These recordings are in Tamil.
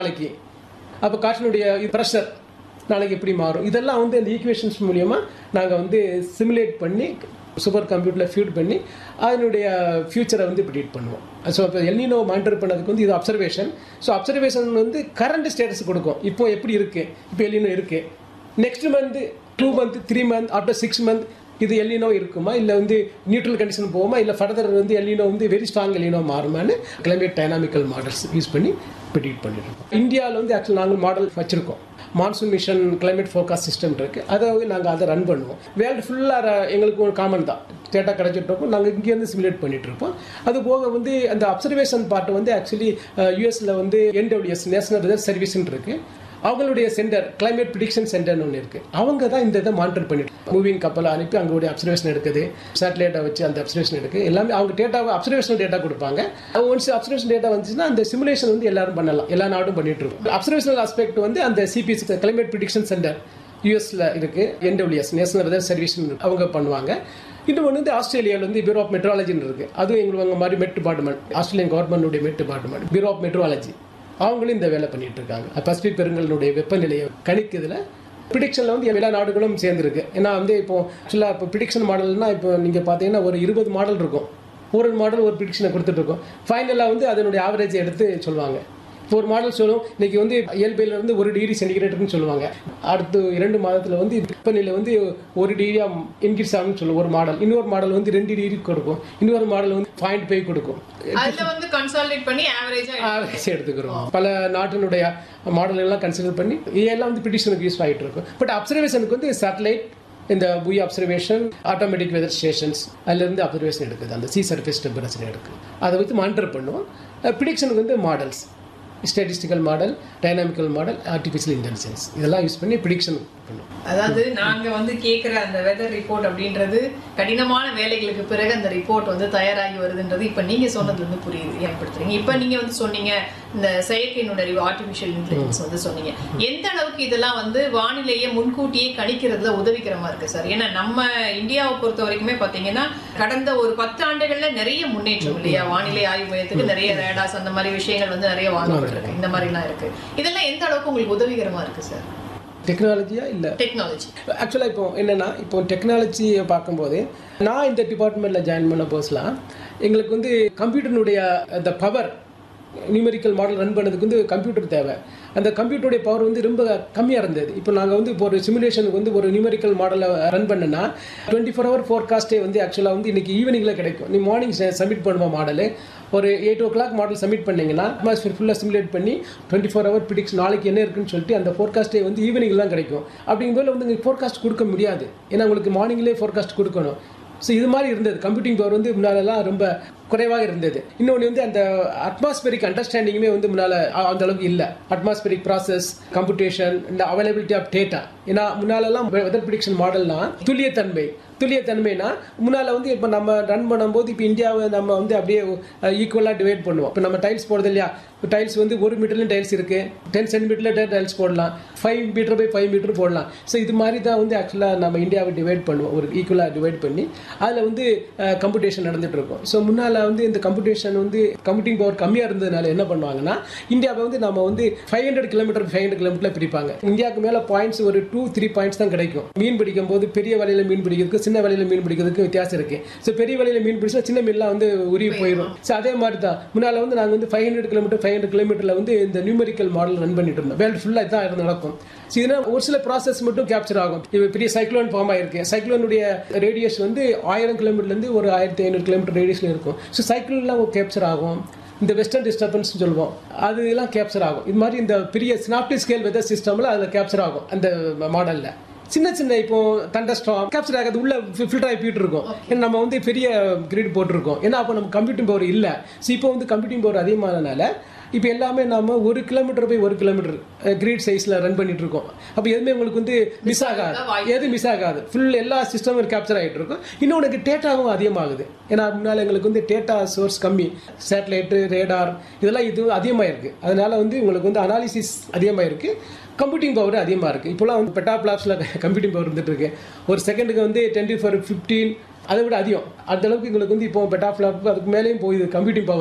நாளைக்கு அப்போ காற்றினுடைய ப்ரெஷர் நாளைக்கு எப்படி மாறும் இதெல்லாம் வந்து இந்த ஈக்குவேஷன்ஸ் மூலியமா நாங்கள் வந்து சிமுலேட் பண்ணி சூப்பர் கம்ப்யூட்டரில் ஃபீட் பண்ணி அதனுடைய ஃபியூச்சரை வந்து ப்ரிடிக்ட் பண்ணுவோம் ஸோ இப்போ எல்னினோ மானிட்டர் பண்ணதுக்கு வந்து இது அப்சர்வேஷன் ஸோ அப்சர்வேஷன் வந்து கரண்ட் ஸ்டேட்டஸ் கொடுக்கும் இப்போ எப்படி இருக்குது இப்போ எல்னினோ இருக்குது next month two month three month after six month இது எல்லினோ இருக்குமா இல்லை வந்து நியூட்ரல் கண்டிஷன் போகுமா இல்லை ஃபர்தர் வந்து எல்லினோ வந்து வெரி ஸ்ட்ராங் எல்லினோ மாறுமான்னு கிளைமேட் டைனாமிக்கல் மாடல்ஸ் யூஸ் பண்ணி ப்ரிடிக்ட் பண்ணிருக்கோம் இந்தியாவில் வந்து ஆக்சுவலி நாங்கள் மாடல் வச்சுருக்கோம் monsoon mission climate forecast system இருக்குது அதை வந்து நாங்கள் அதை ரன் பண்ணுவோம் வேர்ல்டு ஃபுல்லாக எங்களுக்கு ஒரு காமன் தான் டேட்டா கிடைச்சிட்டு இருக்கோம் நாங்கள் இங்கேருந்து சிமுலேட் பண்ணிட்டு இருப்போம் அது போக வந்து அந்த அப்சர்வேஷன் பார்ட் வந்து ஆக்சுவலி யூஎஸில் வந்து என்டபிள்யூஎஸ் நேஷனல் ரிசர்ச் சர்வீஸ்னு இருக்குது அவங்களுடைய சென்டர் கிளைமேட் ப்ரிடிக்ஷன் சென்டர்னு ஒன்று இருக்குது அவங்க தான் இந்த இதை மானிட்டர் பண்ணிட்டு மூவிங் கப்பலை அனுப்பி அங்களுடைய அப்சர்வேஷன் எடுக்குது சேட்டலைட்டை வச்சு அந்த அப்சர்வேஷன் எடுக்கு எல்லாமே அவங்க டேட்டாவை அப்சர்வேஷன் டேட்டா கொடுப்பாங்க ஒன்ஸ் அப்சர்வேஷன் டேட்டா வந்துச்சுன்னா அந்த சிமுலேஷன் வந்து எல்லாரும் பண்ணலாம் எல்லா நாடும் பண்ணிட்டு இருக்கும் அப்சர்வேஷனல் ஆஸ்பெக்ட் வந்து அந்த சிபிஎஸ் கிளைமேட் ப்ரிடிக்ஷன் சென்டர் யூஎஸ்ல இருக்கு என்டபிள்யூஎஸ் நேஷனல் வெதர் சர்வீஸ் அவங்க பண்ணுவாங்க இன்னும் ஒன்று வந்து ஆஸ்திரேலியாவில் வந்து பியூரோ ஆஃப் மெட்ராலஜின்னு இருக்கு அதுவும் எங்களுக்கு மாதிரி மெட் டிபார்ட்மெண்ட் ஆஸ்திரேலியன் கவர்மெண்டுடைய மெட் டிபார்ட்மெண்ட் பியூரோ ஆஃப் மெட்ராலஜி அவங்களும் இந்த வேலை பண்ணிட்டு இருக்காங்க பசிபிக் பெருங்கலுடைய வெப்பநிலையை கணிக்கிறதுல ப்ரிடிக்ஷனில் வந்து எல்லா நாடுகளும் சேர்ந்துருக்கு ஏன்னா வந்து இப்போ ஆக்சுவலாக இப்போ ப்ரிடிக்ஷன் மாடல்னா இப்போ நீங்கள் பார்த்தீங்கன்னா ஒரு இருபது மாடல் இருக்கும் ஒரு மாடல் ஒரு ப்ரிடிக்ஷனை கொடுத்துட்டு இருக்கோம் ஃபைனலாக வந்து அதனுடைய ஆவரேஜ் எடுத்து சொல்லுவாங்க இப்போ ஒரு மாடல் சொல்லும் இன்னைக்கு வந்து இயல்பையில இருந்து ஒரு டிகிரி சென்டிகிரேட்னு சொல்லுவாங்க அடுத்து இரண்டு மாதத்தில் வந்து வெப்பநிலை வந்து ஒரு டிகிரியா இன்க்ரீஸ் ஆகும்னு சொல்லும் ஒரு மாடல் இன்னொரு மாடல் வந்து ரெண்டு டிகிரி கொடுக்கும் இன்னொரு மாடல் வந்து பாயிண்ட் ஃபைவ் கொடுக்கும் அதுல வந்து கன்சாலிடேட் பண்ணி ஆவரேஜா ஆவரேஜ் எடுத்துக்கிறோம் பல நாட்டினுடைய மாடல் எல்லாம் கன்சிடர் பண்ணி இதெல்லாம் வந்து ப்ரிடிஷனுக்கு யூஸ் ஆகிட்டு இருக்கும் பட் அப்சர்வேஷனுக்கு வந்து சேட்டலைட் இந்த buoy observation automatic weather stations அதுலேருந்து அப்சர்வேஷன் எடுக்குது அந்த சி சர்ஃபேஸ் டெம்பரேச்சர் எடுக்குது அதை வச்சு மானிட்டர் பண்ணுவோம் ப்ரிடிக்ஷனுக்கு வந்து models statistical model dynamical model artificial intelligence இதெல்லாம் யூஸ் பண்ணி ப்ரிடிக்ஷன் பண்ணுவோம் அதாவது நாங்க வந்து கேக்குற அந்த வெதர் ரிப்போர்ட் அப்படின்றது கடினமான வேலைகளுக்கு பிறகு அந்த ரிப்போர்ட் வந்து தயாராகி வருதுன்றது இப்ப நீங்க சொன்னதுல இருந்து புரியுது ஏற்படுத்துறீங்க இப்ப நீங்க வந்து சொன்னீங்க இந்த செயற்கை நுண்ணறிவு ஆர்டிபிஷியல் இன்டெலிஜென்ஸ் வந்து சொன்னீங்க எந்த அளவுக்கு இதெல்லாம் வந்து வானிலையை முன்கூட்டியே கணிக்கிறதுல உதவிகரமா இருக்கு சார் ஏன்னா நம்ம இந்தியாவை பொறுத்த வரைக்குமே பாத்தீங்கன்னா கடந்த ஒரு பத்து ஆண்டுகள்ல நிறைய முன்னேற்றம் இல்லையா வானிலை ஆய்வு மையத்துக்கு நிறைய ரேடாஸ் அந்த மாதிரி விஷயங்கள் வந்து நிறைய வாங்கப்பட்டிருக்கு இந்த மாதிரி எல்லாம் இருக்கு இதெல்லாம் எந்த அளவுக்கு உங்களுக்கு உதவிகரமா இருக்கு சார் டெக்னாலஜியா இல்லை டெக்னாலஜி ஆக்சுவலாக இப்போ என்னென்னா இப்போ டெக்னாலஜியை பார்க்கும்போது நான் இந்த டிபார்ட்மெண்ட்டில் ஜாயின் பண்ண போஸ்லாம் எங்களுக்கு வந்து கம்ப்யூட்டரினுடைய அந்த பவர் நியூமெரிக்கல் மாடல் ரன் பண்ணதுக்கு வந்து கம்ப்யூட்டர் தேவை அந்த கம்ப்யூட்டருடைய பவர் வந்து ரொம்ப கம்மியாக இருந்தது இப்போ நாங்கள் வந்து இப்போ ஒரு சிமுலேஷனுக்கு வந்து ஒரு நியூமெரிக்கல் மாடலை ரன் பண்ணனா டுவெண்ட்டி ஃபோர் ஹவர் ஃபோர்காஸ்ட்டே வந்து ஆக்சுவலாக வந்து இன்னைக்கு ஈவினிங்கில் கிடைக்கும் நீ மார்னிங் சப்மிட் பண்ணுவோம் மாடலு ஒரு eight o'clock model submit பண்ணீங்கன்னா அட்மாஸ்பியர் ஃபுல்லாக சிமுலேட் பண்ணி டுவெண்ட்டி ஃபோர் ஹவர் ப்ரிடிக்ஸ் நாளைக்கு என்ன இருக்குன்னு சொல்லிட்டு அந்த ஃபோர்காஸ்ட்டே வந்து ஈவினிங் தான் கிடைக்கும் அப்படிங்கும்போது வந்து உங்களுக்கு ஃபோர்காஸ்ட் கொடுக்க முடியாது ஏன்னா உங்களுக்கு மார்னிங்லேயே ஃபோர்காஸ்ட் கொடுக்கணும் ஸோ இது மாதிரி இருந்தது கம்ப்யூட்டிங் பவர் வந்து முன்னாலெல்லாம் ரொம்ப குறைவாக இருந்தது இன்னொன்று வந்து அந்த அட்மாஸ்பெரிக் அண்டர்ஸ்டாண்டிங்குமே வந்து முன்னால் அந்த அளவுக்கு இல்லை அட்மாஸ்பெரிக் ப்ராசஸ் கம்ப்யூட்டேஷன் இந்த அவைலபிலிட்டி ஆஃப் டேட்டா ஏன்னா முன்னாலெல்லாம் வெதர் ப்ரிடிக்ஷன் மாடல்னா துல்லியத்தன்மை துல்லியத்தன்மைனா முன்னால் வந்து இப்போ நம்ம ரன் பண்ணும்போது இப்போ இந்தியாவை நம்ம வந்து அப்படியே ஈக்குவலாக டிவைட் பண்ணுவோம் இப்போ நம்ம டைல்ஸ் போடுறது இல்லையா இப்போ டைல்ஸ் வந்து ஒரு மீட்டர்லையும் டைல்ஸ் இருக்குது டென் சென்டிமீட்டரில் டைல்ஸ் போடலாம் five metre by five metre போடலாம் ஸோ இது மாதிரி தான் வந்து ஆக்சுவலாக நம்ம இந்தியாவை டிவைட் பண்ணுவோம் ஒரு ஈக்குவலாக டிவைட் பண்ணி அதில் வந்து கம்ப்யூட்டேஷன் நடந்துட்டு இருக்கும் ஸோ முன்னால் வந்து இந்த கம்ப்யூட்டேஷன் வந்து கம்ப்யூட்டிங் பவர் கம்மியாக இருந்ததுனால என்ன பண்ணுவாங்கன்னா இந்தியாவை வந்து நம்ம வந்து five hundred kilometre five hundred kilometre பிரிப்பாங்க இந்தியாவுக்கு மேலே பாயிண்ட்ஸ் ஒரு டூ த்ரீ பாயிண்ட்ஸ் தான் கிடைக்கும் மீன் பிடிக்கும் போது பெரிய வலையில் மீன் பிடிக்கிறதுக்கு சின்ன வலையில் மீன் பிடிக்கிறதுக்கு வித்தியாசம் இருக்கு ஸோ பெரிய வலையில் மீன் பிடிச்சா சின்ன மீன்லாம் வந்து உருவி போயிடும் ஸோ அதே மாதிரி தான் முன்னால் வந்து நாங்கள் வந்து five hundred kilometre five hundred கிலோமீட்டரில் வந்து இந்த நியூமெரிக்கல் மாடல் ரன் பண்ணிட்டு இருந்தோம் வேர்ல்டு ஃபுல்லாக இதான் இது நடக்கும் ஸோ இதனால் ஒரு சில ப்ராசஸ் மட்டும் கேப்சர் ஆகும் இப்போ பெரிய சைக்ளோன் ஃபார்ம் ஆயிருக்கு சைக்ளோனுடைய ரேடியஸ் வந்து ஆயிரம் கிலோமீட்டர்லேருந்து ஒரு ஆயிரத்தி ஐநூறு கிலோமீட்டர் ரேடியஸில் இருக்கும் ஸோ சைக்கிள்லாம் கேப்சர் ஆகும் இந்த வெஸ்டர்ன் டிஸ்டர்பன்ஸ் சொல்லுவோம் அது எல்லாம் கேப்சர் ஆகும் இது மாதிரி இந்த பெரிய ஸ்னாப்டி ஸ்கேல் வெதர் சிஸ்டமில் அதில் கேப்சர் ஆகும் அந்த மாடலில் சின்ன சின்ன இப்போ தண்டஸ்ட்ராம் கேப்சர் ஆகாது உள்ள ஃபில்டர் ஆகி போயிட்டு இருக்கும் ஏன்னா நம்ம வந்து பெரிய கிரேட் போட்டிருக்கோம் ஏன்னா அப்போ நம்ம கம்ப்யூட்டிங் பவர் இல்லை ஸோ இப்போ வந்து கம்ப்யூட்டிங் பவர் அதிகமானனால இப்போ எல்லாமே நாம ஒரு கிலோமீட்டர் போய் ஒரு கிலோமீட்டர் கிரீட் சைஸில் ரன் பண்ணிட்டு இருக்கோம் அப்போ எதுவுமே உங்களுக்கு வந்து மிஸ் ஆகாது எது மிஸ் ஆகாது ஃபுல் எல்லா சிஸ்டமும் கேப்சர் ஆகிட்டு இருக்கும் இன்னொன்று டேட்டாவும் அதிகமாகுது ஏன்னா முன்னால் எங்களுக்கு வந்து டேட்டா சோர்ஸ் கம்மி சேட்டலைட்டு ரேடார் இதெல்லாம் இது அதிகமாக இருக்குது அதனால வந்து உங்களுக்கு வந்து அனாலிசிஸ் அதிகமாக இருக்குது கம்ப்யூட்டிங் பவர் அதிகமாக இருக்குது இப்போலாம் வந்து பெட்டா பிளாப்ஸில் கம்ப்யூட்டிங் பவர் இருந்துட்டு இருக்கு ஒரு செகண்டுக்கு வந்து டுவெண்ட்டி ஃபோர் ஃபிஃப்டீன் அதை விட அதிகம் அந்த அளவுக்கு எங்களுக்கு வந்து இப்போ பெட்டா ஃபிளாப் அதுக்கு மேலேயும் போகுது கம்ப்யூட்டிங் பவர்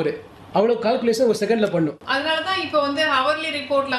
அவ்வளோ கால்குலேஷன் ஒரு செகண்டில் பண்ணும் அதனால தான் இப்போ வந்து ஹவர்லி ரிப்போர்ட்ல